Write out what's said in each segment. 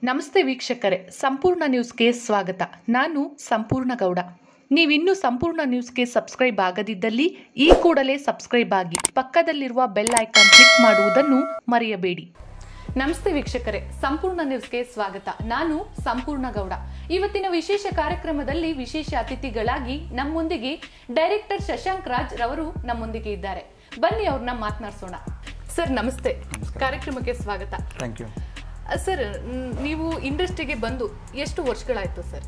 ನಮಸ್ತೆ ವೀಕ್ಷಕರೇ ಸಂಪೂರ್ಣ ನ್ಯೂಸ್ಗೆ ಸ್ವಾಗತ ನಾನು ಸಂಪೂರ್ಣ ಗೌಡ ನೀವಿನ್ನೂ ಸಂಪೂರ್ಣ ನ್ಯೂಸ್ಗೆ ಸಬ್ಸ್ಕ್ರೈಬ್ ಆಗದಿದ್ದಲ್ಲಿ ಈ ಕೂಡಲೇ ಸಬ್ಸ್ಕ್ರೈಬ್ ಆಗಿ ಪಕ್ಕದಲ್ಲಿರುವ ಬೆಲ್ ಐಕಾನ್ ಕ್ಲಿಕ್ ಮಾಡುವುದನ್ನು ಮರೆಯಬೇಡಿ ನಮಸ್ತೆ ವೀಕ್ಷಕರೇ ಸಂಪೂರ್ಣ ನ್ಯೂಸ್ಗೆ ಸ್ವಾಗತ ನಾನು ಸಂಪೂರ್ಣ ಗೌಡ ಇವತ್ತಿನ ವಿಶೇಷ ಕಾರ್ಯಕ್ರಮದಲ್ಲಿ ವಿಶೇಷ ಅತಿಥಿಗಳಾಗಿ ನಮ್ಮೊಂದಿಗೆ ಡೈರೆಕ್ಟರ್ ಶಶಾಂಕ್ ರಾಜ್ ರವರು ನಮ್ಮೊಂದಿಗೆ ಇದ್ದಾರೆ ಬನ್ನಿ ಅವ್ರನ್ನ ಮಾತನಾಡಿಸೋಣ ಸರ್ ನಮಸ್ತೆ ಕಾರ್ಯಕ್ರಮಕ್ಕೆ ಸ್ವಾಗತ ಥ್ಯಾಂಕ್ ಯು ಸರ್ ಮ್, ನೀವು ಇಂಡಸ್ಟ್ರಿಗೆ ಬಂದು ಎಷ್ಟು ವರ್ಷಗಳಾಯ್ತು ಸರ್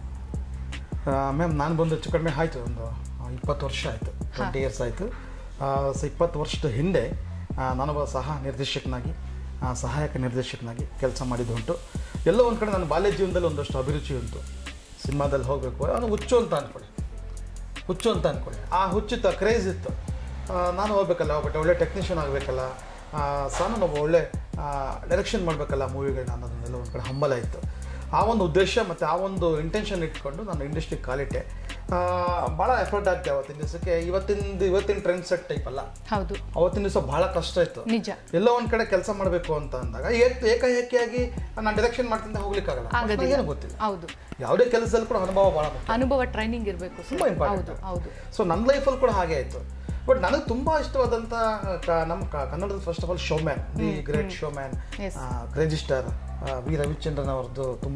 ಮ್ಯಾಮ್ ನಾನು ಬಂದು ಹೆಚ್ಚು ಕಡಿಮೆ ಆಯಿತು ಒಂದು ಆ, ಇಪ್ಪತ್ತು ವರ್ಷ ಆಯಿತು ಟ್ವೆಂಟಿ ಇಯರ್ಸ್ ಆಯಿತು ಸೊ ಇಪ್ಪತ್ತು ವರ್ಷದ ಹಿಂದೆ ಆ, ನಾನೊಬ್ಬ ಸಹ ನಿರ್ದೇಶಕನಾಗಿ ಆ, ಸಹಾಯಕ ನಿರ್ದೇಶಕನಾಗಿ ಕೆಲಸ ಮಾಡಿದ್ದು ಉಂಟು ಎಲ್ಲೋ ಒಂದು ಕಡೆ ನನ್ನ ಬಾಲ್ಯ ಜೀವನದಲ್ಲಿ ಒಂದಷ್ಟು ಅಭಿರುಚಿ ಉಂಟು ಸಿನಿಮಾದಲ್ಲಿ ಹೋಗಬೇಕು ಅದು ಹುಚ್ಚು ಅಂತ ಅಂದ್ಕೊಳ್ಳಿ ಹುಚ್ಚು ಅಂತ ಅಂದ್ಕೊಳ್ಳಿ ಆ ಹುಚ್ಚಿತ್ತು ಕ್ರೇಜ್ ಇತ್ತು ಆ, ನಾನು ಹೋಗ್ಬೇಕಲ್ಲ ಬಟ್ ಒಳ್ಳೆ ಟೆಕ್ನಿಷಿಯನ್ ಆಗಬೇಕಲ್ಲ ಸಹ ನಾನು ಒಬ್ಬ ಒಳ್ಳೆ ಡೈರೆಕ್ಷನ್ ಮಾಡಬೇಕಲ್ಲ ಮೂವಿಗಳನ್ನ ಅನ್ನೋದನ್ನೆಲ್ಲ ಒಂದು ಕಡೆ ಹಂಬಲ ಇತ್ತು ಆ ಒಂದು ಉದ್ದೇಶ ಮತ್ತು ಆ ಒಂದು ಇಂಟೆನ್ಷನ್ ಇಟ್ಕೊಂಡು ನಾನು ಇಂಡಸ್ಟ್ರಿಗೆ ಕಾಲಿಟ್ಟೆ ಭಾಳ ಎಫರ್ಟ್ ಆಗ್ತೆ ಅವತ್ತಿನ ದಿವಸಕ್ಕೆ ಇವತ್ತಿನ ಇವತ್ತಿನ ಟ್ರೆಂಡ್ ಸೆಟ್ ಟೈಪ್ ಅಲ್ಲ ಹೌದು ಅವತ್ತಿನ ದಿವಸ ಭಾಳ ಕಷ್ಟ ಇತ್ತು ನಿಜ ಎಲ್ಲೋ ಒಂದ್ ಕಡೆ ಕೆಲಸ ಮಾಡಬೇಕು ಅಂತ ಅಂದಾಗ ಏಕ್- ಏಕಾಏಕಿಯಾಗಿ ನಾನು ಡೈರೆಕ್ಷನ್ ಮಾಡ್ತಿದ್ದ ಹೋಗ್ಲಿಕ್ಕಾಗಲ್ಲ ಆಗೋದಿಲ್ಲ. ಏನು ಗೊತ್ತಿಲ್ಲ ಹೌದು ಯಾವುದೇ ಕೆಲಸದಲ್ಲಿ ಕೂಡ ಅನುಭವ ಭಾಳ ಮುಖ್ಯ ಅನುಭವ ಟ್ರೈನಿಂಗ್ ಇರಬೇಕು ತುಂಬ ಇಂಪಾರ್ಟೆಂಟ್ ಹೌದು ಹೌದು ಸೊ ನನ್ನ ಲೈಫಲ್ಲಿ ಕೂಡ ಹಾಗೆ ಆಯಿತು ಬಟ್ ನನಗೆ ತುಂಬ ಇಷ್ಟವಾದಂಥ ಕ- ನಮ್ಮ ಕ- ಕನ್ನಡದ first of all showman the great showman Yes. ರಿಜಿಸ್ಟರ್ ವಿ ರವಿಚಂದ್ರನ್ ಅವ್ರದ್ದು ತುಂಬ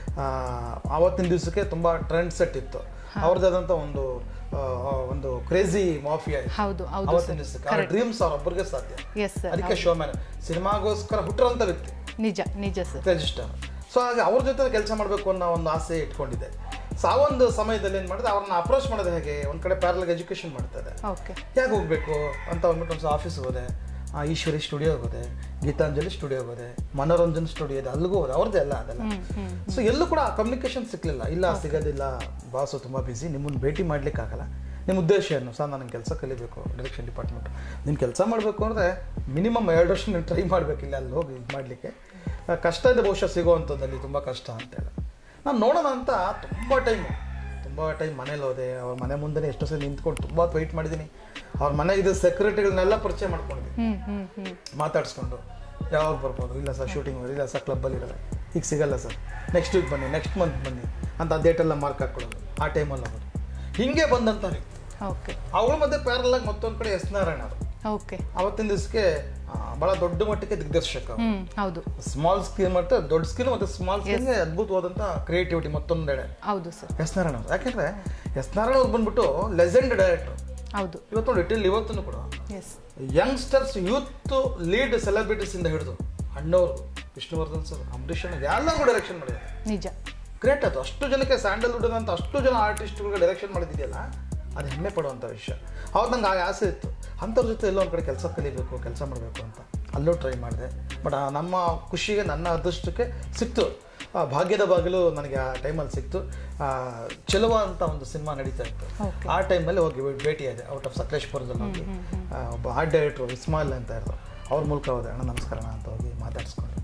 ಆವತ್ತಿನ ದಿವಸಕ್ಕೆ ತುಂಬ ಟ್ರೆಂಡ್ ಸೆಟ್ ಇತ್ತು ಅವ್ರದ್ದಾದಂಥ ಒಂದು ಆ, ಒಂದು ಕ್ರೇಜಿ ಮಾಫಿಯಾ ಇತ್ತು ಹೌದು ಹೌದು ಆವತ್ತಿನ ದಿವಸಕ್ಕೆ ಅವ್ರ ಡ್ರೀಮ್ಸ್ ಅವ್ರೊಬ್ಬರಿಗೆ ಸಾಧ್ಯ ಎಸ್ ಸರ್ ಅದಕ್ಕೆ ಶೋಮ್ಯಾನ್ ಸಿನಿಮಾಗೋಸ್ಕರ ಹುಟ್ಟಿರೋಂಥ ವ್ಯಕ್ತಿ ನಿಜ ನಿಜ ಸರ್ ರಿಜಿಸ್ಟರ್ ಸೊ ಹಾಗೆ ಅವ್ರ ಜೊತೆ ಕೆಲಸ ಮಾಡಬೇಕು ಅನ್ನೋ ಒಂದು ಆಸೆ ಇಟ್ಕೊಂಡಿದ್ದೆ ಸೊ ಆ ಒಂದು ಸಮಯದಲ್ಲಿ ಏನು ಮಾಡಿದೆ ಅವ್ರನ್ನ ಅಪ್ರೋಚ್ ಮಾಡೋದು ಹೇಗೆ ಒಂದು ಕಡೆ ಪ್ಯಾರಲಾಗಿ ಎಜುಕೇಷನ್ ಮಾಡ್ತಾ ಇದ್ದೆ ಓಕೆ ಯಾಕೆ ಹೋಗಬೇಕು ಅಂತ ಅಂದ್ಬಿಟ್ಟು ಒಂದು ಆಫೀಸ್ಗೆ ಹೋದೆ ಆ, ಈಶ್ವರಿ ಸ್ಟುಡಿಯೋಗೆ ಹೋದೆ ಗೀತಾಂಜಲಿ ಸ್ಟುಡಿಯೋಗೆ ಹೋದೆ ಮನೋರಂಜನ್ ಸ್ಟುಡಿಯೋ ಇದೆ ಅಲ್ಲಿಗೂ ಹೋದೆ ಅವ್ರದ್ದೇ ಅಲ್ಲ ಅದೆಲ್ಲ ಸೊ ಎಲ್ಲೂ ಕೂಡ ಕಮ್ಯುನಿಕೇಶನ್ ಸಿಕ್ಕಲಿಲ್ಲ ಇಲ್ಲ ಸಿಗೋದಿಲ್ಲ ಬಾಸು ತುಂಬ ಬ್ಯುಸಿ ನಿಮ್ಮನ್ನು ಭೇಟಿ ಮಾಡ್ಲಿಕ್ಕೆ ಆಗಲ್ಲ ನಿಮ್ಮ ಉದ್ದೇಶ ಏನು ಸರ್ ನಾನು ಕೆಲಸ ಕಲಿಬೇಕು ಡೈರೆಕ್ಷನ್ ಡಿಪಾರ್ಟ್ಮೆಂಟ್ ನೀನು ಕೆಲಸ ಮಾಡಬೇಕು ಅಂದರೆ ಮಿನಿಮಮ್ ಎರಡು ವರ್ಷ ನೀನು ಟ್ರೈ ಮಾಡಬೇಕಿಲ್ಲ ಅಲ್ಲಿ ಹೋಗಿ ಇದು ಮಾಡಲಿಕ್ಕೆ ಕಷ್ಟ ಇದೆ ಬಹುಶಃ ಸಿಗೋವಂಥದ್ದಲ್ಲಿ ತುಂಬ ಕಷ್ಟ ಅಂತೇಳಿ ನಾನು ನೋಡೋಣ ಅಂತ ತುಂಬ ಟೈಮು ತುಂಬ ಟೈಮ್ ಮನೇಲಿ ಹೋದೆ ಅವ್ರ ಮನೆ ಮುಂದೆ ಎಷ್ಟೋ ಸಲ ನಿಂತ್ಕೊಂಡು ತುಂಬ ವೆಯ್ಟ್ ಮಾಡಿದ್ದೀನಿ ಅವ್ರ ಮನೆಗಿದ್ದ ಸೆಕ್ಯೂರಿಟಿಗಳನ್ನೆಲ್ಲ ಪರಿಚಯ ಮಾಡ್ಕೊಂಡಿದ್ದೀನಿ ಹ್ಮ್ ಹ್ಮ್ ಹ್ಮ್ ಮಾತಾಡಿಸ್ಕೊಂಡು ಯಾವಾಗ ಬರ್ಬೋದು ಇಲ್ಲ ಸರ್ ಶೂಟಿಂಗ್ ಇಲ್ಲ ಸರ್ ಕ್ಲಬ್ಬಲ್ಲಿ ಇರೋದು ಈಗ ಸಿಗಲ್ಲ ಸರ್ ನೆಕ್ಸ್ಟ್ ವೀಕ್ ಬನ್ನಿ ನೆಕ್ಸ್ಟ್ ಮಂತ್ ಬನ್ನಿ ಅಂತ ಆ ಡೇಟೆಲ್ಲ ಮಾರ್ಕ್ ಹಾಕ್ಕೊಳ್ಳೋದು ಆ ಟೈಮಲ್ಲಿ ಹೋಗೋದು ಹಿಂಗೆ ಬಂದಂಥ ವ್ಯಕ್ತಿ ಓಕೆ ಅವಳ ಮಧ್ಯೆ ಪ್ಯಾರಲಾಗಿ ಮತ್ತೊಂದು ಕಡೆ ಎಸ್ ನಾರಾಯಣ ಅವರು ಓಕೆ ಅವತ್ತಿನ ದಿವಸಕ್ಕೆ ಭಾಳ ದೊಡ್ಡ ಮಟ್ಟಕ್ಕೆ ದಿಗ್ದರ್ಶಕ ಅವರು ಹ್ಮ್ ಹೌದು ಸ್ಮಾಲ್ ಸ್ಕ್ರೀನ್ ಮತ್ತು ದೊಡ್ಡ ಸ್ಕ್ರೀನ್ ಮತ್ತು ಸ್ಮಾಲ್ ಸ್ಕ್ರೀನ್ಗೆ ಅದ್ಭುತವಾದಂಥ ಕ್ರಿಯೇಟಿವಿಟಿ ಮತ್ತೊಂದೆಡೆ ಹೌದು ಸರ್ ಎಸ್ ನಾರಾಯಣ ಅವ್ರು ಯಾಕೆಂದ್ರೆ ಎಸ್ ನಾರಾಯಣ ಅವ್ರು ಬಂದ್ಬಿಟ್ಟು ಲೆಜೆಂಡ್ ಡೈರೆಕ್ಟರ್ ಹೌದು ಇವತ್ತು ನೋಡಿ ಇಟ್ಟಿಲ್ ಇವತ್ತೂ ಕೂಡ yes youngsters youth lead celebrities ಇಂದ ಹಿಡಿದು ಅಣ್ಣವ್ರು ವಿಷ್ಣುವರ್ಧನ್ ಸರ್ ಅಂಬರೀಷ್ ಅಣ್ಣ ಎಲ್ಲರಿಗೂ ಡೈರೆಕ್ಷನ್ ಮಾಡಿದ್ದಾರೆ ನಿಜ ಗ್ರೇಟ್ ಅದು ಅಷ್ಟು ಜನಕ್ಕೆ ಸ್ಯಾಂಡಲ್ವುಡ್ ಅಂತ ಅಷ್ಟು ಜನ ಆರ್ಟಿಸ್ಟ್ಗಳಿಗೆ ಡೈರೆಕ್ಷನ್ ಮಾಡಿದ್ಯಲ್ಲ ಅದು ಹೆಮ್ಮೆ ಪಡುವಂಥ ವಿಷಯ ಅವ್ರು ನಂಗೆ ಆ ಆಸೆ ಇತ್ತು ಅಂಥವ್ರ ಜೊತೆ ಎಲ್ಲೋ ಒಂದು ಕಡೆ ಕೆಲಸ ಕಲಿಬೇಕು ಕೆಲಸ ಮಾಡಬೇಕು ಅಂತ ಅಲ್ಲೂ ಟ್ರೈ ಮಾಡಿದೆ ಬಟ್ ನಮ್ಮ ಖುಷಿಗೆ ನನ್ನ ಅದೃಷ್ಟಕ್ಕೆ ಸಿಕ್ತು ಆ ಭಾಗ್ಯದ ಬಾಗಿಲು ನನಗೆ ಆ ಟೈಮಲ್ಲಿ ಸಿಕ್ತು ಆ, ಚೆಲುವ ಅಂತ ಒಂದು ಸಿನಿಮಾ ನಡೀತಾ ಇತ್ತು Okay. ಆ ಟೈಮಲ್ಲಿ ಹೋಗಿ ಭೇಟಿಯಾದೆ ಔಟ್ ಆಫ್ ಸಕಲೇಶ್ಪುರದಲ್ಲಿ ಹೋಗಿ ಆ, ಒಬ್ಬ ಆರ್ಟ್ ಡೈರೆಕ್ಟ್ರು ಇಸ್ಮಾಯಿಲ್ ಅಂತ ಇರೋದು ಅವ್ರ ಮೂಲಕ ಹೋದೆ ಅಣ್ಣ ನಮಸ್ಕಾರ ಅಣ್ಣ ಅಂತ ಹೋಗಿ ಮಾತಾಡಿಸ್ಕೊಂಡು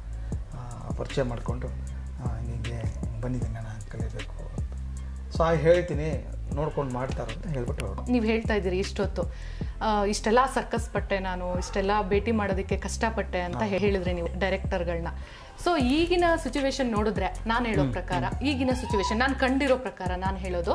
ಆ, ಪರಿಚಯ ಮಾಡಿಕೊಂಡು ಹಿಂಗೆ ಬಂದಿದ್ದೀನಿ ಅಣ್ಣ ಕಲಿಬೇಕು ಅಂತ ಸೊ ಆಗ ಹೇಳ್ತೀನಿ ನೋಡ್ಕೊಂಡು ಮಾಡ್ತಾರೆ ಅಂತ ಹೇಳ್ಬಿಟ್ಟು ಹೊರಟು ನೀವು ಹೇಳ್ತಾ ಇದ್ದೀರಿ ಇಷ್ಟೊತ್ತು ಆ, ಇಷ್ಟೆಲ್ಲ ಸರ್ಕಸ್ ಪಟ್ಟೆ ನಾನು ಇಷ್ಟೆಲ್ಲ ಭೇಟಿ ಮಾಡೋದಕ್ಕೆ ಕಷ್ಟಪಟ್ಟೆ ಅಂತ ಹೇಳಿದ್ರಿ ನೀವು ಡೈರೆಕ್ಟರ್ಗಳನ್ನ ಸೊ ಈಗಿನ ಸಿಚುವೇಶನ್ ನೋಡಿದ್ರೆ ನಾನು ಹೇಳೋ ಪ್ರಕಾರ ಈಗಿನ ಸಿಚುವೇಶನ್ ನಾನು ಕಂಡಿರೋ ಪ್ರಕಾರ ನಾನು ಹೇಳೋದು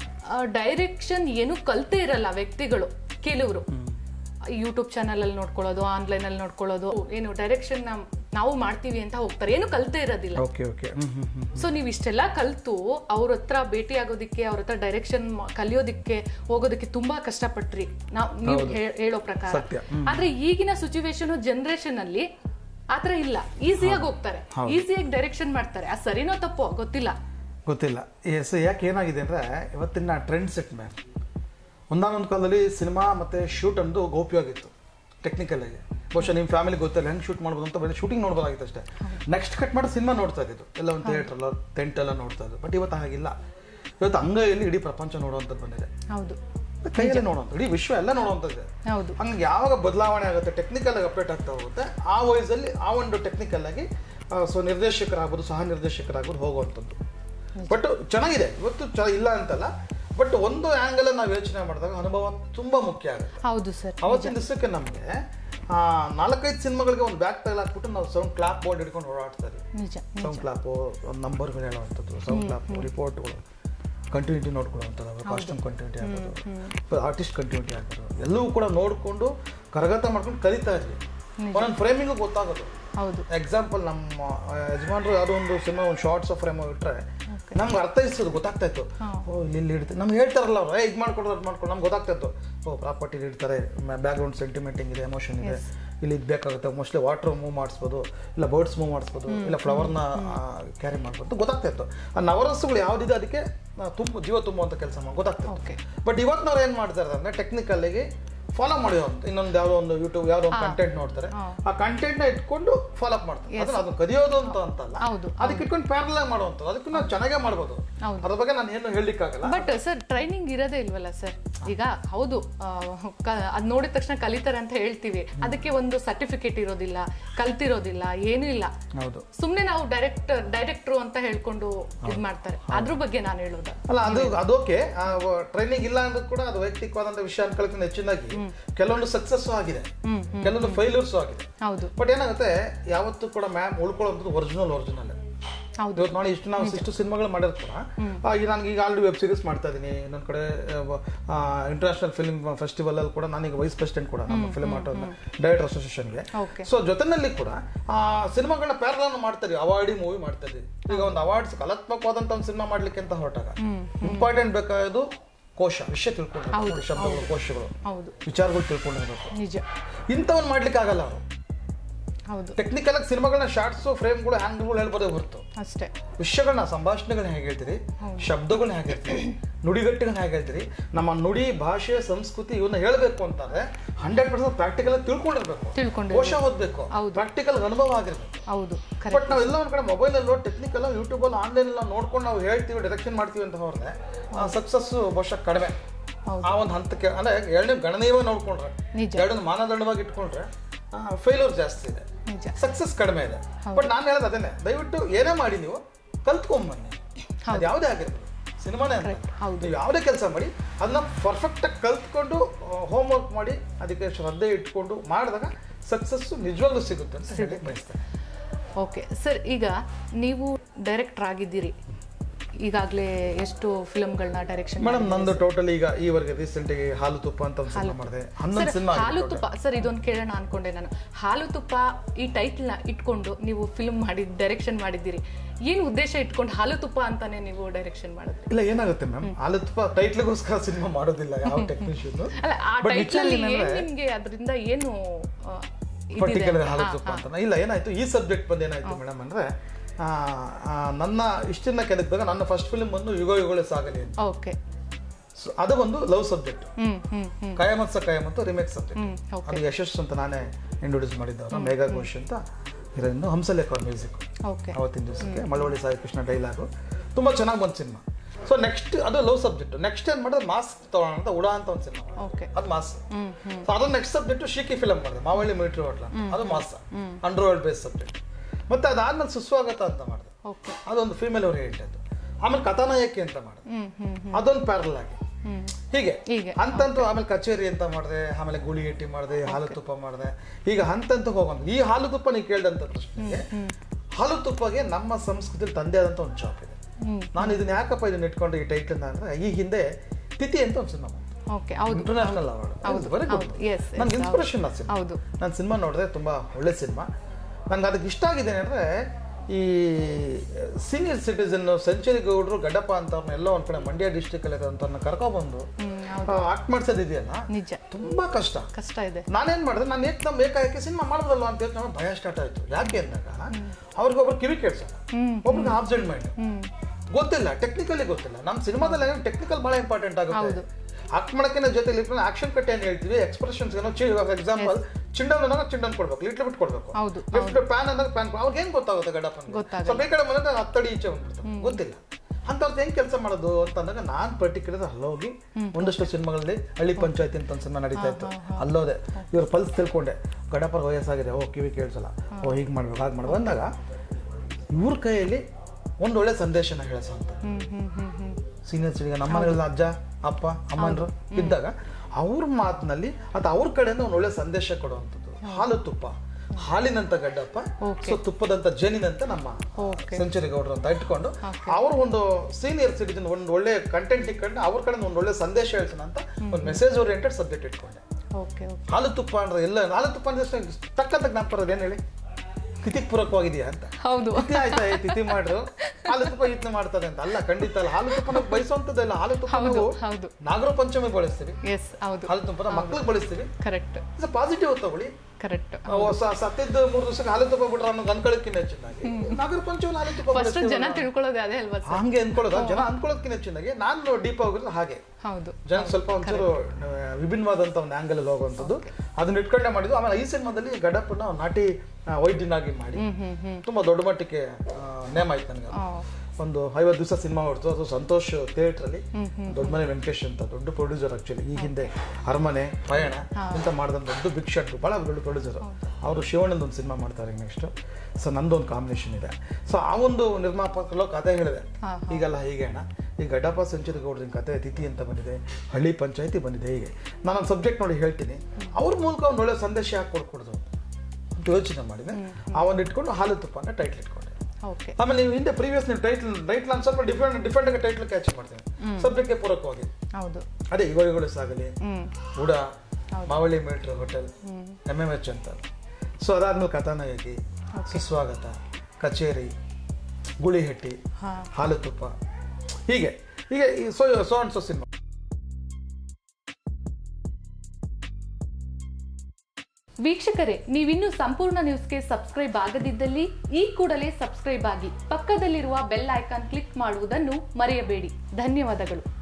ಡೈರೆಕ್ಷನ್ ಏನು ಕಲ್ತೇ ಇರಲ್ಲ ವ್ಯಕ್ತಿಗಳು ಕೆಲವರು ಯೂಟ್ಯೂಬ್ ಚಾನಲಲ್ಲಿ ನೋಡ್ಕೊಳ್ಳೋದು ಆನ್ಲೈನಲ್ಲಿ ನೋಡ್ಕೊಳ್ಳೋದು ಏನು ಡೈರೆಕ್ಷನ್ ನಾವು ಮಾಡ್ತೀವಿ ಅಂತ ಹೋಗ್ತಾರೆ ಏನು ಕಲ್ತೇ ಇರೋದಿಲ್ಲ ಓಕೆ ಓಕೆ ಹ್ಞೂ ಹ್ಞೂ ಹ್ಞೂ ಸೊ ನೀವು ಇಷ್ಟೆಲ್ಲ ಕಲ್ತು ಅವ್ರ ಹತ್ರ ಭೇಟಿ ಆಗೋದಿಕ್ಕೆ ಅವ್ರ ಹತ್ರ ಡೈರೆಕ್ಷನ್ ಕಲಿಯೋದಿಕ್ಕೆ ಹೋಗೋದಕ್ಕೆ ತುಂಬಾ ಕಷ್ಟಪಟ್ರಿ ನಾವು ನೀವು ಹೇಳೋ ಪ್ರಕಾರ ಸತ್ಯ. ಆದ್ರೆ ಈಗಿನ ಸಿಚುವೇಶನ್ ಜನರೇಷನ್ ಅಲ್ಲಿ ಆತರ ಇಲ್ಲ ಈಸಿಯಾಗಿ ಹೋಗ್ತಾರೆ ಈಸಿಯಾಗಿ ಡೈರೆಕ್ಷನ್ ಮಾಡ್ತಾರೆ ಆ ಸರಿನೋ ತಪ್ಪೋ ಗೊತ್ತಿಲ್ಲ ಗೊತ್ತಿಲ್ಲ ಎಸ್ ಯಾಕೆ ಏನಾಗಿದೆ ಅಂದರೆ ಇವತ್ತಿನ ಟ್ರೆಂಡ್ ಸೆಟ್ ಮ್ಯಾಮ್ ಒಂದಾನೊಂದು ಕಾಲದಲ್ಲಿ ಸಿನಿಮಾ ಮತ್ತು ಶೂಟ್ ಅಂದು ಗೌಪ್ಯವಾಗಿತ್ತು ಟೆಕ್ನಿಕಲ್ ಆಗಿ ಬಹುಶಃ ನಿಮ್ಮ ಫ್ಯಾಮಿಲಿ ಗೊತ್ತಿಲ್ಲ ಹೆಂಗೆ ಶೂಟ್ ಮಾಡ್ಬೋದು ಅಂತ ಬರೀ ಶೂಟಿಂಗ್ ನೋಡ್ಬೋದಾಗಿತ್ತು ಅಷ್ಟೇ ನೆಕ್ಸ್ಟ್ ಕಟ್ ಮಾಡಿ ಸಿನಿಮಾ ನೋಡ್ತಾ ಇದ್ದಿದ್ದು ಎಲ್ಲ ಒಂದು ಥಿಯೇಟ್ರಲ್ಲ ಟೆಂಟ್ ಎಲ್ಲ ನೋಡ್ತಾ ಇದ್ದು ಬಟ್ ಇವತ್ತು ಹಾಗಿಲ್ಲ ಇವತ್ತು ಅಂಗೈಯಲ್ಲಿ ಇಡೀ ಪ್ರಪಂಚ ನೋಡುವಂಥದ್ದು ಬಂದಿದೆ ಹೌದು ಕೈಯಲ್ಲಿ ನೋಡುವಂಥ ಇಡೀ ವಿಶ್ವ ಎಲ್ಲ ನೋಡುವಂಥದ್ದು ಹೌದು ಹಂಗೆ ಯಾವಾಗ ಬದಲಾವಣೆ ಆಗುತ್ತೆ ಟೆಕ್ನಿಕಲ್ ಆಗಿ ಅಪ್ಡೇಟ್ ಆಗ್ತಾ ಹೋಗುತ್ತೆ ಆ ವಯಸ್ಸಲ್ಲಿ ಆ ಒಂದು ಟೆಕ್ನಿಕಲ್ ಆಗಿ ಸೊ ನಿರ್ದೇಶಕರಾಗ್ಬೋದು ಸಹ ನಿರ್ದೇಶಕರಾಗ್ಬೋದು ಹೋಗುವಂಥದ್ದು ಬಟ್ ಚೆನ್ನಾಗಿದೆ ಇವತ್ತು ಚ ಇಲ್ಲ ಅಂತಲ್ಲ ಬಟ್ ಒಂದು ಆ್ಯಂಗಲ್ ನಾವು ಯೋಚನೆ ಮಾಡಿದಾಗ ಅನುಭವ ತುಂಬ ಮುಖ್ಯ ಆಗುತ್ತೆ ಹೌದು ಸರ್ ಅವತ್ತಿನ ದಿವಸಕ್ಕೆ ನಮಗೆ ಆ, ನಾಲ್ಕೈದು ಸಿನಿಮಾಗಳಿಗೆ ಒಂದು ಬ್ಯಾಕ್ ಟೈಲ್ ಹಾಕ್ಬಿಟ್ಟು ನಾವು ಸೌಂಡ್ ಕ್ಲಾಪ್ ಬೋರ್ಡ್ ಹಿಡ್ಕೊಂಡು ಓಡಾಡ್ತಾ ಇದ್ವಿ ನಿಜ ಸೌಂಡ್ ಕ್ಲಾಪು ಒಂದು ನಂಬರ್ಗಳು ಹೇಳುವಂಥದ್ದು ಸೌಂಡ್ ಕ್ಲಾಪು ರಿಪೋರ್ಟ್ಗಳು ಕಂಟಿನ್ಯೂಟಿ ನೋಡ್ಕೊಳ್ಳುವಂಥದ್ದು ಕಾಸ್ಟ್ಯೂಮ್ ಕಂಟಿನ್ಯೂಟಿ ಆಗೋದು ಆರ್ಟಿಸ್ಟ್ ಕಂಟಿನ್ಯೂಟಿ ಆಗೋದು ಎಲ್ಲವೂ ಕೂಡ ನೋಡಿಕೊಂಡು ಕರಗತ ಮಾಡ್ಕೊಂಡು ಕಲಿತಾ ಇದ್ವಿ ಒಂದೊಂದು ಫ್ರೇಮಿಂಗು ಗೊತ್ತಾಗೋದು ಹೌದು ಎಕ್ಸಾಂಪಲ್ ನಮ್ಮ ಆ, ಯಜಮಾನ್ರು ಯಾವುದೋ ಒಂದು ಸಿನಿಮಾ ಒಂದು ಶಾರ್ಟ್ಸ್ ಫ್ರೇಮ್ ಇಟ್ಟರೆ ನಮ್ಗೆ ಅರ್ಥೈಸೋದು ಗೊತ್ತಾಗ್ತಾ ಇತ್ತು ಓ ಇಲ್ಲಿ ಇಲ್ಲಿ ಇಡ್ತಾರೆ ನಮ್ಗೆ ಹೇಳ್ತಾರಲ್ಲ ಅವ್ರು ಏ ಇದು ಮಾಡ್ಕೊಡೋದು ಅದು ಮಾಡ್ಕೊಂಡು ನಮ್ಗೆ ಗೊತ್ತಾಗ್ತಾ ಇತ್ತು ಓ ಪ್ರಾಪರ್ಟಿ ಇಡ್ತಾರೆ ಬ್ಯಾಕ್ಗ್ರೌಂಡ್ ಸೆಂಟಿಮೆಂಟಿಂಗ್ ಇದೆ ಎಮೋಷನ್ ಇದೆ ಇಲ್ಲಿ ಇದು ಬೇಕಾಗುತ್ತೆ ಮೋಸ್ಟ್ಲಿ ವಾಟರ್ ಮೂವ್ ಮಾಡಿಸ್ಬೋದು ಇಲ್ಲ ಬರ್ಡ್ಸ್ ಮೂವ್ ಮಾಡಿಸ್ಬೋದು ಇಲ್ಲ ಫ್ಲವರ್ನ ಕ್ಯಾರಿ ಮಾಡ್ಬೋದು ಗೊತ್ತಾಗ್ತಾ ಇತ್ತು ಆ ನವರಸಗಳು ಯಾವುದಿದೆ ಅದಕ್ಕೆ ಆ, ತುಂಬ ಜೀವ ತುಂಬುವಂಥ ಕೆಲಸ ಮಾಡಿ ಗೊತ್ತಾಗ್ತಾ Okay. ಬಟ್ ಇವತ್ತಿನವ್ರು ಏನು ಮಾಡ್ತಾರೆ ಅಂದರೆ ಟೆಕ್ನಿಕಲ್ಲಿಗೆ ಫಾಲೋ ಮಾಡಿರೋಂಥ ಇನ್ನೊಂದು ಯಾವುದೋ ಒಂದು ಯೂಟ್ಯೂಬ್ ಯಾವುದೋ ಒಂದು ಕಂಟೆಂಟ್ ನೋಡ್ತಾರೆ ಆ ಕಂಟೆಂಟ್ನ ಇಟ್ಕೊಂಡು ಫಾಲೋ ಅಪ್ ಮಾಡ್ತಾರೆ ಅದನ್ನ ಅದನ್ನ ಕದಿಯೋದು ಅಂತ ಅಂತಲ್ಲ ಹೌದು, ಅದಕ್ಕೆ ಇಟ್ಕೊಂಡು ಪ್ಯಾರಲ್ ಮಾಡುವಂಥದ್ದು ಅದಕ್ಕೆ ನಾವು ಚೆನ್ನಾಗೇ ಮಾಡ್ಬೋದು ಹೌದು. ಅದ್ರ ಬಗ್ಗೆ ನಾನು ಏನು ಹೇಳಲಿಕ್ಕಾಗಲ್ಲ ಬಟ್ ಸರ್ ಟ್ರೈನಿಂಗ್ ಇರೋದೇ ಇಲ್ವಲ್ಲ ಸರ್ ಈಗ ಹೌದು ಅದು ನೋಡಿದ ತಕ್ಷಣ ಕಲಿತಾರೆ ಅಂತ ಹೇಳ್ತೀವಿ ಅದಕ್ಕೆ ಒಂದು ಸರ್ಟಿಫಿಕೇಟ್ ಇರೋದಿಲ್ಲ ಕಲ್ತಿರೋದಿಲ್ಲ ಏನೂ ಇಲ್ಲ ಹೌದು ಸುಮ್ನೆ ನಾವು ಡೈರೆಕ್ಟ್ ಡೈರೆಕ್ಟ್ರು ಅಂತ ಹೇಳ್ಕೊಂಡು ಇದ್ ಮಾಡ್ತಾರೆ ಅದ್ರ ಬಗ್ಗೆ ನಾನು ಹೇಳೋದು ಅಲ್ಲ ಅದು ಅದೋಕೆ ಟ್ರೈನಿಂಗ್ ಇಲ್ಲ ಅಂದ್ರೂ ಕೂಡ ಅದು ವೈಯಕ್ತಿಕವಾದಂಥ ವಿಷಯ ಅನ್ಕೊಳ್ಳೋಕ್ಕಿಂತ ಹೆಚ್ಚಿನಾಗಿ ಕೆಲವೊಂದು ಸಕ್ಸಸ್ಸು ಆಗಿದೆ ಹ್ಮ್ ಕೆಲವೊಂದು ಫೈಲ್ಯೂರ್ಸು ಆಗಿದೆ ಹೌದು ಬಟ್ ಏನಾಗುತ್ತೆ ಯಾವತ್ತೂ ಕೂಡ ಮ್ಯಾಮ್ ಉಳ್ಕೊಳ್ಳೋಂಥದ್ದು ಒರಿಜಿನಲ್ ಒರಿಜಿನಲ್ ಹೌದು ಇವತ್ತು ನೋಡಿ ಇಷ್ಟು ನಾವು ಇಷ್ಟು ಸಿನಿಮಾಗಳು ಮಾಡಿದ್ರು ಕೂಡ ಆ, ಈಗ ನನಗೆ ಈಗ ಆಲ್ರೆಡಿ ವೆಬ್ ಸೀರೀಸ್ ಮಾಡ್ತಾ ಇದ್ದೀನಿ ಇನ್ನೊಂದು ಕಡೆ ಇಂಟರ್ನ್ಯಾಷನಲ್ ಫಿಲ್ಮ್ ಫೆಸ್ಟಿವಲ್ ಅಲ್ಲಿ ಕೂಡ ನಾನೀಗ ವೈಸ್ ಪ್ರೆಸಿಡೆಂಟ್ ಕೂಡ ನಮ್ಮ ಫಿಲ್ಮ್ ಆರ್ಟ್ ಡೈರೆಕ್ಟರ್ ಅಸೋಸಿಯೇಷನ್ಗೆ ಓಕೆ ಸೊ ಜೊತೆನಲ್ಲಿ ಕೂಡ ಆ ಸಿನಿಮಾಗಳನ್ನ ಪ್ಯಾರಲನ್ ಮಾಡ್ತಾ ಇದೀವಿ ಅವಾರ್ಡಿ ಮೂವಿ ಮಾಡ್ತಾ ಇದೀವಿ ಈಗ ಒಂದು ಅವಾರ್ಡ್ಸ್ ಕಲಾತ್ಮಕವಾದಂಥ ಒಂದು ಸಿನಿಮಾ ಮಾಡ್ಲಿಕ್ಕೆ ಅಂತ ಹೊರಟಾಗ ಇಂಪಾರ್ಟೆಂಟ್ ಬೇಕಾಗೋದು ಕೋಶ ವಿಷಯ ತಿಳ್ಕೊಂಡು ಶಬ್ದಗಳು ಕೋಶಗಳು ಹೌದು ವಿಚಾರಗಳು ತಿಳ್ಕೊಂಡಿರ್ಬೇಕು ನಿಜ ಇಂಥವನ್ನ ಮಾಡ್ಲಿಕ್ಕೆ ಆಗಲ್ಲ ಅವರು ಹೌದು ಟೆಕ್ನಿಕಲ್ ಆಗಿ ಸಿನಿಮಾಗಳನ್ನ ಶಾರ್ಟ್ಸು ಫ್ರೇಮ್ಗಳು ಹ್ಯಾಂಗ್ಗಳು ಹೇಳ್ಬೋದೇ ಹೊರತು ಅಷ್ಟೇ ವಿಷಯಗಳನ್ನ ಸಂಭಾಷಣೆಗಳನ್ನ ಹೇಗೆ ಹೇಳ್ತೀರಿ ಶಬ್ದಗಳನ್ನ ಹೇಗೆ ಹೇಳ್ತೀರಿ ನುಡಿಗಟ್ಟುಗಳನ್ನ ಹೇಗೆ ಹೇಳ್ತೀರಿ ನಮ್ಮ ನುಡಿ ಭಾಷೆ ಸಂಸ್ಕೃತಿ ಇವನ್ನ ಹೇಳಬೇಕು ಅಂತಂದ್ರೆ ಹಂಡ್ರೆಡ್ ಪರ್ಸೆಂಟ್ ಪ್ರಾಕ್ಟಿಕಲ್ ಆಗಿ ತಿಳ್ಕೊಂಡಿರ್ಬೇಕು ತಿಳ್ಕೊಂಡು ಕೋಶ ಓದಬೇಕು ಹೌದು. ಪ್ರಾಕ್ಟಿಕಲ್ ಅನುಭವ ಆಗಿರ್ಬೇಕು ಹೌದು ಕರೆಕ್ಟ್ ಬಟ್ ನಾವೆಲ್ಲ ಒಂದ್ ಕಡೆ ಮೊಬೈಲಲ್ಲೋ ಟೆಕ್ನಿಕಲ್ ಯೂಟ್ಯೂಬಲ್ಲಿ ಆನ್ಲೈನ್ ಎಲ್ಲ ನೋಡ್ಕೊಂಡು ನಾವು ಹೇಳ್ತೀವಿ ಡೈರೆಕ್ಷನ್ ಮಾಡ್ತೀವಿ ಅಂತ ಹೋದ್ರೆ ಸಕ್ಸಸ್ ಬಹುಶಃ ಕಡಿಮೆ ಹೌದು. ಆ ಒಂದು ಹಂತಕ್ಕೆ ಅಂದ್ರೆ ಎರಡನೇ ಗಣನೀಯವಾಗಿ ನೋಡ್ಕೊಂಡ್ರೆ ನಿಜ. ಎರಡನ್ನ ಮಾನದಂಡವಾಗಿ ಇಟ್ಕೊಂಡ್ರೆ ಫೇಲ್ಯೂರ್ ಜಾಸ್ತಿ ಇದೆ ನಿಜ ಸಕ್ಸಸ್ ಕಡಿಮೆ ಇದೆ ಬಟ್ ನಾನು ಹೇಳೋದು ಅದನ್ನೇ ದಯವಿಟ್ಟು ಏನೇ ಮಾಡಿ ನೀವು ಕಲ್ತ್ಕೊಂಬನ್ನಿ ಅದು ಯಾವುದೇ ಆಗಿರ್ಬೋದು ಸಿನಿಮಾನೇ ಅಂತ ಹೌದು. ನೀವು ಯಾವುದೇ ಕೆಲಸ ಮಾಡಿ ಅದನ್ನ ಪರ್ಫೆಕ್ಟಾಗಿ ಕಲ್ತ್ಕೊಂಡು ಹೋಮ್ ವರ್ಕ್ ಮಾಡಿ ಅದಕ್ಕೆ ಶ್ರದ್ಧೆ ಇಟ್ಕೊಂಡು ಮಾಡಿದಾಗ ಸಕ್ಸಸ್ಸು ನಿಜವಾಗ್ಲೂ ಸಿಗುತ್ತೆ ಅಂತ ಹೇಳಿ ಬಯಸ್ತೇನೆ ಓಕೆ ಸರ್ ಈಗ ನೀವು ಡೈರೆಕ್ಟರ್ ಆಗಿದ್ದೀರಿ ಈಗಾಗಲೇ ಎಷ್ಟು ಫಿಲ್ಮ್ಗಳನ್ನ ಡೈರೆಕ್ಷನ್ ಮೇಡಮ್ ನಂದು ಟೋಟಲ್ ಈಗ ಈವರೆಗೆ ರೀಸೆಂಟಿಗೆ ಹಾಲು ತುಪ್ಪ ಅಂತ ಒಂದು ಸಿನಿಮಾ ಮಾಡಿದೆ ಹನ್ನೊಂದು ಸಿನಿಮಾ ಹಾಲು ತುಪ್ಪ ಸರ್ ಇದೊಂದು ಕೇಳೋಣ ಅನ್ಕೊಂಡೆ ನಾನು ಹಾಲು ತುಪ್ಪ ಈ ಟೈಟ್ಲ್ನ ಇಟ್ಕೊಂಡು ನೀವು ಫಿಲ್ಮ್ ಮಾಡಿ ಡೈರೆಕ್ಷನ್ ಮಾಡಿದ್ದೀರಿ ಏನು ಉದ್ದೇಶ ಇಟ್ಕೊಂಡು ಹಾಲು ತುಪ್ಪ ಅಂತಾನೆ ನೀವು ಡೈರೆಕ್ಷನ್ ಮಾಡಿದ್ರಿ ಇಲ್ಲ ಏನಾಗುತ್ತೆ ಮ್ಯಾಮ್ ಹಾಲು ತುಪ್ಪ ಟೈಟ್ಲಿಗೋಸ್ಕರ ಸಿನಿಮಾ ಮಾಡೋದಿಲ್ಲ ಯಾವ ಟೆಕ್ನಿಷಿಯನ್ ಅಲ್ಲ ಆ But ಟೈಟ್ಲ್ ಅಲ್ಲಿ literally ಏನ್ ಏನಂದ್ರೆ- ನಿಮ್ಗೆ ಅದರಿಂದ ಏನು ಆ, ಇದಿದೆ ಪರ್ಟಿಕ್ಯುಲರ್ ಅಂತ? ಹಾಲು ಹಾ, ತುಪ್ಪ ಹಾ. ಅಂತ ಇಲ್ಲ ಏನಾಯ್ತು ಈ ಸಬ್ಜೆಕ್ಟ್ ಬಂದು ಏನಾಯ್ತು ಮೇಡಮ್ ಅಂದ್ರೆ ಆ, ಆ, ನನ್ನ ಇಷ್ಟನ್ನ ಕೆದಕ್ದಾಗ ನನ್ನ ಫಸ್ಟ್ ಫಿಲ್ಮ್ ಬಂದು ಯುಗ ಯುಗಳೆ ಸಾಗಲಿ ಅಂತ ಓಕೆ So, ಅದು ಒಂದು ಲವ್ ಸಬ್ಜೆಕ್ಟ್ ಹ್ಮ್ ಹ್ಮ್ ಹ್ಮ್ ಕಯಾಮತ್ ಸ ಕಯಾಮತ್ ರಿಮೇಕ್ ಸಬ್ಜೆಕ್ಟ್ ಹ್ಮ್ ಓಕೆ ಅದು ಯಶಸ್ ಅಂತ ನಾನೇ ಇಂಟ್ರೊಡ್ಯೂಸ್ ಮಾಡಿದ್ದವರು ಮೇಘಾ ಘೋಷ್ ಅಂತ ಹೀರೋಯಿನ್ ಹಂಸಲೇಖ ಅವ್ರ ಮ್ಯೂಸಿಕ್ ಓಕೆ ಅವತ್ತಿನ ದಿವಸಕ್ಕೆ ಮಳವಳ್ಳಿ ಸಾಯಿ ಕೃಷ್ಣ ಡೈಲಾಗು ತುಂಬ ಚೆನ್ನಾಗಿ ಬಂತು ಸಿನಿಮಾ ಸೊ ನೆಕ್ಸ್ಟ್ ಅದು ಲವ್ ಸಬ್ಜೆಕ್ಟ್ ನೆಕ್ಸ್ಟ್ ಏನು ಮಾಡಿದ್ರೆ ಮಾಸ್ ತಗೋಣ ಅಂತ ಉಡಾ ಅಂತ ಒಂದು ಸಿನಿಮಾ ಓಕೆ ಅದು ಮಾಸ್ ಹ್ಮ್ ಹ್ಮ್ ಸೊ ಅದೊಂದು ನೆಕ್ಸ್ಟ್ ಸಬ್ಜೆಕ್ಟ್ ಶೀಕಿ ಫಿಲಮ್ ಮಾಡಿದೆ ಮಾವಳ್ಳಿ ಮಿಲಿಟರಿ ಹೋಟ್ಲ ಅದು ಮಾಸ ಅಂಡರ್ ವರ್ಲ್ಡ್ ಬೇಸ್ ಸಬ್ಜೆಕ್ಟ್ ಮತ್ತೆ ಅದಾದ್ಮೇಲೆ ಸುಸ್ವಾಗತ ಅಂತ ಮಾಡಿದೆ ಓಕೆ ಅದೊಂದು ಫೀಮೇಲ್ ಓರಿಯೆಂಟೆಡ್ ಆಮೇಲೆ ಕಥಾನಾಯಕಿ ಅಂತ ಮಾಡಿದೆ ಹ್ಮ್ ಹ್ಮ್ ಹ್ಮ್ ಅದೊಂದು ಪ್ಯಾರಲ್ ಆಗಿ ಹ್ಮ್ ಹೀಗೆ ಹೀಗೆ ಹಂತಂತೂ ಆಮೇಲೆ ಕಚೇರಿ ಅಂತ ಮಾಡಿದೆ ಆಮೇಲೆ ಗುಳಿಗೆಟ್ಟಿ ಮಾಡಿದೆ ಹಾಲು ತುಪ್ಪ ಮಾಡಿದೆ ಈಗ ಹಂತಂತ ಹೋಗೋದು ಈ ಹಾಲು ತುಪ್ಪ ನೀವು ಕೇಳಿದಂತ ಪ್ರಶ್ನೆಗೆ ಹಾಲು ತುಪ್ಪಗೆ ನಮ್ಮ ಸಂಸ್ಕೃತಿಯಲ್ಲಿ ತಂದೆ ಆದಂತ ಒಂದು ಶಾಪ್ ಇದೆ ಹ್ಮ್ ನಾನು ಇದನ್ನ ಯಾಕಪ್ಪ ಇದನ್ನ ಇಟ್ಕೊಂಡು ಈ ಟೈಟಲ್ ಅಂದ್ರೆ ಈ ಹಿಂದೆ ತಿಥಿ ಅಂತ ಒಂದು ಸಿನಿಮಾ ಓಕೆ ಹೌದು ಇಂಟರ್ನ್ಯಾಷನಲ್ ಅವಾರ್ಡ್ ವೆರಿ ಗುಡ್ ಹೌದು ಎಸ್ ನನ್ಗೆ ಇನ್ಸ್ಪಿರೇಷನ್ ಆ ಸಿನಿಮಾ ಹೌದು ನಾನು ಸಿನಿಮಾ ನೋಡಿದೆ ತುಂಬ ಒಳ್ಳೆ ಸಿನಿಮಾ ನಂಗೆ ಅದಕ್ಕೆ ಇಷ್ಟ ಆಗಿದೆ ಅಂದರೆ ಈ ಸೀನಿಯರ್ ಸಿಟಿಸನ್ ಸೆಂಚುರಿ ಗೌಡ್ರು ಗಡ್ಡಪ್ಪ ಅಂತವ್ರನ್ನ ಎಲ್ಲೋ ಒಂದು ಕಡೆ ಮಂಡ್ಯ ಡಿಸ್ಟಿಕಲ್ಲಿ ಇರೋಂಥವ್ರನ್ನ ಕರ್ಕೊಬಂದು ಹ್ಮ್ ಹೌದು ಆಕ್ಟ್ ಮಾಡಿಸೋದಿದೆಯಲ್ಲ ನಿಜ ತುಂಬ ಕಷ್ಟ ಕಷ್ಟ ಇದೆ ನಾನೇನು ಮಾಡಿದೆ ನಾನು ಏಕ್ ನಮ್ಮ ಏಕಾಏಕಿ ಸಿನಿಮಾ ಮಾಡೋದಲ್ಲ ಅಂತ ಹೇಳಿ ನನಗೆ ಭಯ ಸ್ಟಾರ್ಟ್ ಆಯಿತು ಯಾಕೆ ಅಂದಾಗ ಅವ್ರಿಗೊಬ್ರು ಕಿವಿ ಕೇಳಿಸಲ್ಲ ಹ್ಮ್ ಒಬ್ರಿಗೆ ಆಬ್ಸೆಂಟ್ ಮೈಂಡ್ ಹ್ಮ್ ಗೊತ್ತಿಲ್ಲ ಟೆಕ್ನಿಕಲಿ ಗೊತ್ತಿಲ್ಲ ನಮ್ಮ ಸಿನಿಮಾದಲ್ಲಿ ಟೆಕ್ನಿಕಲ್ ಭಾಳ ಇಂಪಾರ್ಟೆಂಟ್ ಹೌದು. ಆಗುತ್ತೆ ಆಕ್ಟ್ ಮಾಡಕ್ಕೆ ಜೊತೆಲಿ ಆಕ್ಷನ್ ಕಟ್ ಏನು ಹೇಳ್ತೀವಿ ಎಕ್ಸ್ಪ್ರೆಷನ್ಸ್ ಏನೋ ಚಿ ಎಕ್ಸಾಂಪಲ್ ಚಿಂಡನ್ ಅನ್ನೋ ಚಿಂಡನ್ ಕೊಡ್ಬೇಕು ಲಿಟ್ಲ್ ಬಿಟ್ ಕೊಡ್ಬೇಕು ಹೌದು ಲಿಫ್ಟ್ ಪ್ಯಾನ್ ಅನ್ನೋದು ಪ್ಯಾನ್ ಅವ್ರಿಗೆ ಹೆಂಗ್ ಗೊತ್ತಾಗುತ್ತೆ ಗಡಪ್ಪನಿಗೆ ಗೊತ್ತಾಗಲ್ಲ. ಸ್ವಲ್ಪ ಈ ಕಡೆ ಬಂದ್ರೆ ಹತ್ತಡಿ ಈಚೆ ಬಂದ್ಬಿಡ್ತಾರೆ ಗೊತ್ತಿಲ್ಲ ಅಂಥವ್ರದ್ದು ಹೆಂಗ್ ಕೆಲಸ ಮಾಡೋದು ಅಂತ ಅಂದಾಗ ನಾನು ಪರ್ಟಿಕ್ಯುಲರ್ ಅಲ್ಲೋಗಿ ಒಂದಷ್ಟು ಸಿನಿಮಾಗಳಲ್ಲಿ ಹಳ್ಳಿ ಪಂಚಾಯತಿ ಅಂತ ಒಂದು ಸಿನಿಮಾ ನಡೀತಾ ಇತ್ತು ಅಲ್ಲೋದೆ ಇವ್ರ ಪಲ್ಸ್ ತಿಳ್ಕೊಂಡೆ ಗಡಪರ್ ವಯಸ್ಸಾಗಿದೆ ಓ ಕಿವಿ ಕೇಳಿಸಲ್ಲ ಓ ಹೀಗೆ ಮಾಡ್ಬೇಕು ಹಾಗೆ ಮಾಡ್ಬೇಕು ಅಂದಾಗ ಇವ್ರ ಕೈಯಲ್ಲಿ ಒಂದು ಒಳ್ಳೆ ಸಂದೇಶನ ಹೇಳಿಸೋ ಅಂತ ಹ್ಮ್ ಹ್ಮ್ ಹ್ಮ್ ಹ್ಮ್ ಸೀನಿಯರ್ ಸಿಟಿಗೆ ನಮ್ಮ ಮನೆಯಲ್ಲಿ ಅಜ್ಜ ಅಪ್ಪ ಅಮ್ಮನರು ಇದ್ದಾಗ ಅವ್ರ ಮಾತಿನಲ್ಲಿ ಅಥವಾ ಅವ್ರ ಕಡೆಯಿಂದ ಒಂದು ಒಳ್ಳೆ ಸಂದೇಶ ಕೊಡುವಂಥದ್ದು ಹಾಲು ತುಪ್ಪ ಹಾಲಿನಂತ ಗಡ್ಡಪ್ಪ Okay. ಸೊ ತುಪ್ಪದಂತ ಜೇನಿನಂತ ನಮ್ಮ ಓಕೆ ಸೆಂಚುರಿ ಗೌಡ್ರು ಅಂತ ಇಟ್ಕೊಂಡು Okay. ಅವರು ಒಂದು ಸೀನಿಯರ್ ಸಿಟಿಜನ್ ಒಂದು ಒಳ್ಳೆ ಕಂಟೆಂಟ್ ಇಟ್ಕೊಂಡು ಅವ್ರ ಕಡೆ ಒಂದು ಒಳ್ಳೆ ಸಂದೇಶ ಹೇಳ್ತಾನೆ ಅಂತ ಒಂದು ಮೆಸೇಜ್ ಓರಿಯೆಂಟೆಡ್ ಸಬ್ಜೆಕ್ಟ್ ಇಟ್ಕೊಂಡೆ ಓಕೆ ಓಕೆ ಹಾಲು ತುಪ್ಪ ಅಂದ್ರೆ ಎಲ್ಲ ಹಾಲು ತುಪ್ಪ ಅಂದ್ರೆ ತಕ್ಕಂತ ಜ್ಞಾಪಕ ಬರೋದು ಏನು ಹೇಳಿ ತಿಥಿಗೆ ಪೂರಕವಾಗಿದೆಯಾ ಅಂತ ಹೌದು ತಿಥಿ ಆಯ್ತಾ ಏ, ತಿಥಿ ಮಾಡ್ರು ಹಾಲು ತುಪ್ಪ ಇದ್ನ ಮಾಡ್ತದೆ ಅಂತ ಅಲ್ಲ ಖಂಡಿತ ಅಲ್ಲ ಹಾಲು ತುಪ್ಪ ನಾವು ಬಯಸುವಂಥದ್ದಲ್ಲ ಹಾಲು ತುಪ್ಪ ಹೌದು ನಾವು ಹೌದು ನಾಗರ ಪಂಚಮಿ ಬಳಸ್ತೀವಿ ಎಸ್ ಹೌದು ಹಾಲು ತುಪ್ಪನ ಮಕ್ಳಿಗೆ ಬಳಸ್ತೀವಿ ಕರೆಕ್ಟ್ ಪಾಸಿಟಿವ್ ತಗೊಳ್ಳಿ ಕರೆಕ್ಟ್ ಸತ್ತಿದ್ದ ಮೂರು ದಿವಸಕ್ಕೆ ಹಾಲು ತುಪ್ಪ ಬಿಟ್ರೆ ಅನ್ನೋ ಅನ್ಕೊಳ್ಳೋಕ್ಕಿಂತ ಹೆಚ್ಚಿನಾಗಿ ನಾಗರ ಪಂಚಮಿ ಹಾಲು ತುಪ್ಪ ಫಸ್ಟ್ ಬಳಸ್ತೀವಿ ಜನ ತಿಳ್ಕೊಳ್ಳೋದೇ ಅದೇ ಅಲ್ವಾ ಸರ್ ಹಂಗೆ ಅನ್ಕೊಳ್ಳೋದು ಜನ ಅನ್ಕೊಳ್ಳೋದಕ್ಕಿಂತ ಹೆಚ್ಚಿನಾಗಿ ನಾನು ಡೀಪ್ ಹೋಗಿರೋದು ಹಾಗೆ ಹೌದು ಜನ ಸ್ವಲ್ಪ ಒಂಚೂರು ಆ, ವಿಭಿನ್ನವಾದಂಥ ಒಂದು ಆಂಗಲ್ ಹೋಗುವಂಥದ್ದು ಅದನ್ನ ಇಟ್ಕೊಂಡೆ ಮಾಡಿದ್ದು ಆಮೇಲೆ ಈ ಸಿನಿಮಾದಲ್ಲಿ ಗಡಪ್ಪನ ನಾಟಿ ಆ, ವೈದ್ಯನಾಗಿ ಮಾಡಿ ಹ್ಮ್ ಹ್ಮ್ ಹ್ಮ್ ತುಂಬಾ ದೊಡ್ಡ ಮಟ್ಟಕ್ಕೆ ನೇಮ್ ಆಯ್ತು ನನಗೆ ಆ, ಒಂದು ಐವತ್ತು ದಿವಸ ಸಿನಿಮಾ ಹೊಡ್ತು ಅದು ಸಂತೋಷ್ ಥಿಯೇಟ್ರಲ್ಲಿ ದೊಡ್ಡ ಮನೆ ವೆಂಕಟೇಶ್ ಅಂತ ದೊಡ್ಡ ಪ್ರೊಡ್ಯೂಸರ್ ಆಕ್ಚುಲಿ ಈ ಹಿಂದೆ ಅರಮನೆ ಪಯಣ ಇಂತ ಮಾಡಿದಂಥ ದೊಡ್ಡ ಬಿಗ್ ಶಾಟ್ ಭಾಳ ದೊಡ್ಡ ಪ್ರೊಡ್ಯೂಸರ್ ಅವರು ಶಿವಣ್ಣಂದು ಒಂದು ಸಿನಿಮಾ ಮಾಡ್ತಾರೆ ನೆಕ್ಸ್ಟ್ ಸೊ ನಂದು ಒಂದು ಕಾಂಬಿನೇಷನ್ ಇದೆ ಸೊ ಆ ಒಂದು ನಿರ್ಮಾಪಕರು ಕತೆ ಹೇಳಿದೆ ಹಾ, ಈಗಲ್ಲ ಹೀಗೆ ಅಣ್ಣ ಈ ಗಡ್ಡಪ್ಪ ಸೆಂಚುರಿ ಗೌಡ್ರಿನ ಕತೆ ತಿಥಿ ಅಂತ ಬಂದಿದೆ ಹಳ್ಳಿ ಪಂಚಾಯತಿ ಬಂದಿದೆ ಹೀಗೆ ನಾನು ಸಬ್ಜೆಕ್ಟ್ ನೋಡಿ ಹೇಳ್ತೀನಿ ಅವ್ರ ಮೂಲಕ ಒಂದು ಒಳ್ಳೆ ಸಂದೇಶ ಯಾಕೆ ಕೊಡ್ಕೊಡ್ದು ಅಂತ ಯೋಚನೆ ಮಾಡಿದೆ ಆ ಒಂದು ಇಟ್ಕೊಂಡು ಹಾಲು ತುಪ್ಪ ಅಂತ ಟೈಟ್ಲ್ ಇಟ್ಕೊಂಡೆ ಓಕೆ ಆಮೇಲೆ ನೀವು ಹಿಂದೆ ಪ್ರೀವಿಯಸ್ ನೀವು ಟೈಟ್ಲ್ ಟೈಟ್ಲ್ ನಾನು ಸ್ವಲ್ಪ ಡಿಫ್ರೆಂಟ್ ಡಿಫ್ರೆಂಟ್ ಆಗಿ ಟೈಟ್ಲ್ ಕ್ಯಾಚ್ ಮಾಡ್ತೀನಿ ಸಬ್ಜೆಕ್ಟ್ಗೆ ಪೂರಕವಾಗಿ ಹೌದು ಅದೇ ಇಗೋಳಿಗಳು ಸಾಗಲಿ ಹ್ಮ್ ಉಡ ಮಾವಳಿ ಮೇಟ್ರ್ ಹೋಟೆಲ್ ಎಮ್ ಎಮ್ ಎಚ್ ಅಂತ ಸೊ ಅದಾದ್ಮೇಲೆ ಕಥಾನಾಯಕಿ ಸುಸ್ವಾಗತ ಕಚೇರಿ ಗುಳಿಹಟ್ಟಿ ಹಾ ಹಾಲು ತುಪ್ಪ ಹೀಗೆ ಹೀಗೆ ಈ so so and so cinema ವೀಕ್ಷಕರೇ ನೀವಿನ್ನೂ ಸಂಪೂರ್ಣ ನ್ಯೂಸ್ಗೆ ಸಬ್ಸ್ಕ್ರೈಬ್ ಆಗದಿದ್ದಲ್ಲಿ ಈ ಕೂಡಲೇ ಸಬ್ಸ್ಕ್ರೈಬ್ ಆಗಿ ಪಕ್ಕದಲ್ಲಿರುವ ಬೆಲ್ ಐಕಾನ್ ಕ್ಲಿಕ್ ಮಾಡುವುದನ್ನು ಮರೆಯಬೇಡಿ ಧನ್ಯವಾದಗಳು